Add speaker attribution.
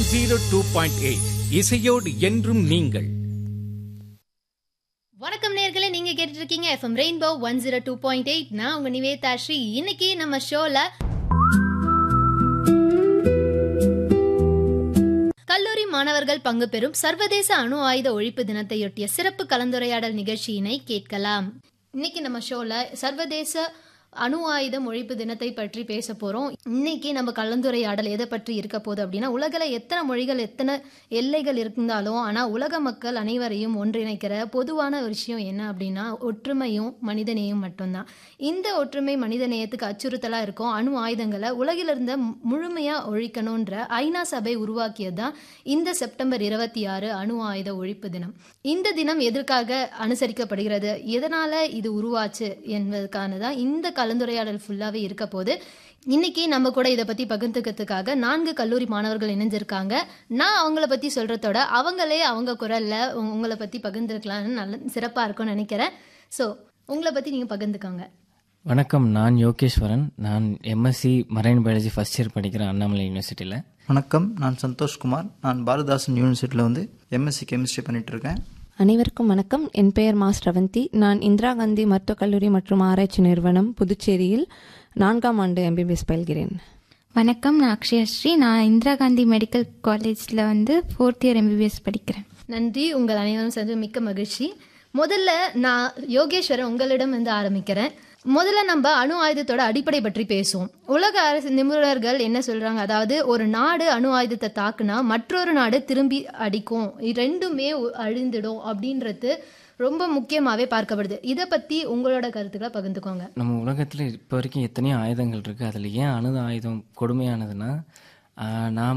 Speaker 1: zero two point eight இசையோடு என்றும் நீங்கள்
Speaker 2: வணக்கம் நேர்களே நீங்க கேட்டுட்டு இருக்கீங்க FM rainbow one zero two point eight நான் உங்க நிவேதா ஸ்ரீ இன்னைக்கு நம்ம ஷோல கல்லூரி மாணவர்கள் பங்கு பெறும் சர்வதேச அணு ஆயுத ஒழிப்பு தினத்தையொட்டிய சிறப்பு கலந்துரையாடல் நிகழ்ச்சியினை கேட்கலாம் இன்னைக்கு நம்ம ஷோல சர்வதேச அணு ஆயுதம் ஒழிப்பு தினத்தை பற்றி பேச போறோம் இன்னைக்கு நம்ம கலந்துரையாடல் எதை பற்றி இருக்க போகுது அப்படின்னா உலகில் எத்தனை மொழிகள் எத்தனை எல்லைகள் இருந்தாலும் ஆனா உலக மக்கள் அனைவரையும் ஒன்றிணைக்கிற பொதுவான ஒரு விஷயம் என்ன அப்படின்னா ஒற்றுமையும் மனிதநேயம் மட்டும்தான் இந்த ஒற்றுமை மனிதநேயத்துக்கு அச்சுறுத்தலா இருக்கும் அணு ஆயுதங்களை உலகிலிருந்த முழுமையா ஒழிக்கணுன்ற ஐநா சபை உருவாக்கியது தான் இந்த செப்டம்பர் இருபத்தி ஆறு அணு ஆயுத ஒழிப்பு தினம் இந்த தினம் எதற்காக அனுசரிக்கப்படுகிறது எதனால இது உருவாச்சு என்பதற்கான தான் இந்த கலந்துரையாடல் ஃபுல்லாவே இருக்க போது இன்னைக்கு நம்ம கூட இதை பத்தி பகிர்ந்துக்கிறதுக்காக நான்கு கல்லூரி மாணவர்கள் இணைஞ்சிருக்காங்க நான் அவங்கள பத்தி சொல்றதோட அவங்களே அவங்க குரல்ல உங்க- உங்களை பத்தி பகிர்ந்துருக்கலாம்னு நல்ல சிறப்பா இருக்கும்னு நினைக்கிறேன் ஸோ உங்களை பத்தி நீங்க பகிர்ந்துக்கோங்க
Speaker 3: வணக்கம் நான் யோகேஸ்வரன் நான் MSc marine biology first year படிக்கிறேன் அண்ணாமலை யூனிவர்சிட்டியில்
Speaker 4: வணக்கம் நான் சந்தோஷ்குமார் நான் பாரதாசன் யூனிவர்சிட்டியில் வந்து எம்எஸ்சி கெமிஸ்ட்ரி பண்ணிட்டு இருக்கேன்
Speaker 5: அனைவருக்கும் வணக்கம் என் பெயர் மாஸ் ரவந்தி நான் இந்திரா காந்தி மருத்துவக் கல்லூரி மற்றும் ஆராய்ச்சி நிறுவனம் புதுச்சேரியில் நான்காம் ஆண்டு எம்பிபிஎஸ் பயில்கிறேன்
Speaker 6: வணக்கம் நான் அக்ஷயஸ்ரீ நான் இந்திரா காந்தி மெடிக்கல் காலேஜில் வந்து ஃபோர்த் இயர் எம்பிபிஎஸ் படிக்கிறேன்
Speaker 2: நன்றி உங்கள் அனைவரும் சேர்ந்து மிக்க மகிழ்ச்சி முதல்ல நான் யோகேஸ்வரன் உங்களிடம் வந்து ஆரம்பிக்கிறேன் முதல்ல நம்ம அணு ஆயுதத்தோட அடிப்படை பற்றி பேசுவோம் உலக அரசு நிபுணர்கள் என்ன சொல்றாங்க அதாவது ஒரு நாடு அணு ஆயுதத்தை தாக்குனா மற்றொரு நாடு திரும்பி அடிக்கும் இது ரெண்டுமே ஒ- அழிந்திடும் அப்படின்றது ரொம்ப முக்கியமாவே பார்க்கப்படுது இதை பத்தி உங்களோட கருத்துக்களை பகிர்ந்துக்கோங்க
Speaker 3: நம்ம உலகத்தில் இப்போ வரைக்கும் எத்தனையோ ஆயுதங்கள் இருக்குது அதில் ஏன் அணு ஆயுதம் கொடுமையானதுன்னா ஆஹ், நான்